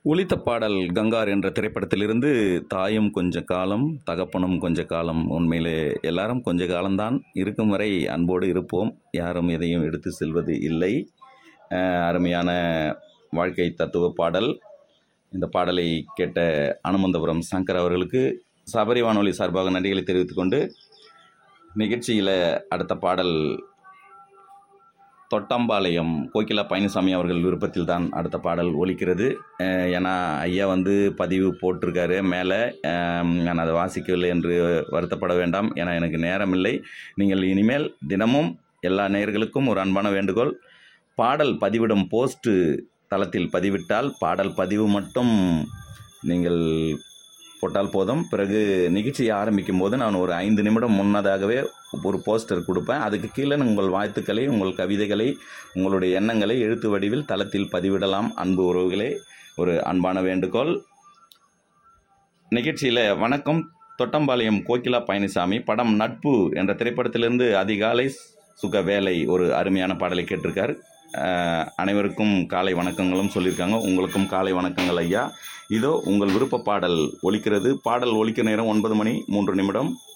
ஒலித்த பாடல் கங்கார் என்ற திரைப்படத்திலிருந்து தாயும் கொஞ்ச காலம் தகப்பனும் கொஞ்ச காலம் உண்மையிலே எல்லாரும் கொஞ்ச காலம்தான் இருக்கும் வரை அன்போடு இருப்போம் யாரும் எதையும் எடுத்து செல்வது இல்லை அஹ், அருமையான வாழ்க்கை தத்துவ பாடல் இந்த பாடலை கேட்ட அனுமந்தபுரம் சங்கர் அவர்களுக்கு சபரி வானொலி சார்பாக நன்றிகளை தெரிவித்துக் கொண்டு நிகழ்ச்சியில் அடுத்த பாடல் தொட்டம்பாளையம் கோகிலா பழனிசாமி அவர்கள் விருப்பத்தில் தான் அடுத்த பாடல் ஒலிக்கிறது அஹ் ஏன்னா ஐயா வந்து பதிவு போட்டிருக்காரு மேலே அஹ் நான் அதை வாசிக்கவில்லை என்று வருத்தப்பட வேண்டாம் ஏன்னா எனக்கு நேரமில்லை நீங்கள் இனிமேல் தினமும் எல்லா நேயர்களுக்கும் ஒரு அன்பான வேண்டுகோள் பாடல் பதிவிடும் போஸ்ட்டு தளத்தில் பதிவிட்டால் பாடல் பதிவு மட்டும் நீங்கள் போட்டால் போதும் பிறகு நிகழ்ச்சியை ஆரம்பிக்கும் போது நான் ஒரு ஐந்து நிமிடம் முன்னதாகவே ஒரு போஸ்டர் கொடுப்பேன் அதுக்கு கீழே உங்கள் வாழ்த்துக்களை உங்கள் கவிதைகளை உங்களுடைய எண்ணங்களை எழுத்து வடிவில் தளத்தில் பதிவிடலாம் அன்பு உறவுகளே ஒரு அன்பான வேண்டுகோள் நிகழ்ச்சியில் வணக்கம் தொட்டம்பாளையம் கோகிலா பழனிசாமி படம் நட்பு என்ற திரைப்படத்திலிருந்து அதிகாலை சுக வேலை ஒரு அருமையான பாடலை கேட்டிருக்கார் அஹ், அனைவருக்கும் காலை வணக்கங்களும் சொல்லியிருக்காங்க உங்களுக்கும் காலை வணக்கங்கள் ஐயா இதோ உங்கள் விருப்ப பாடல் ஒலிக்கிறது பாடல் ஒலிக்க நேரம் ஒன்பது மணி மூன்று நிமிடம்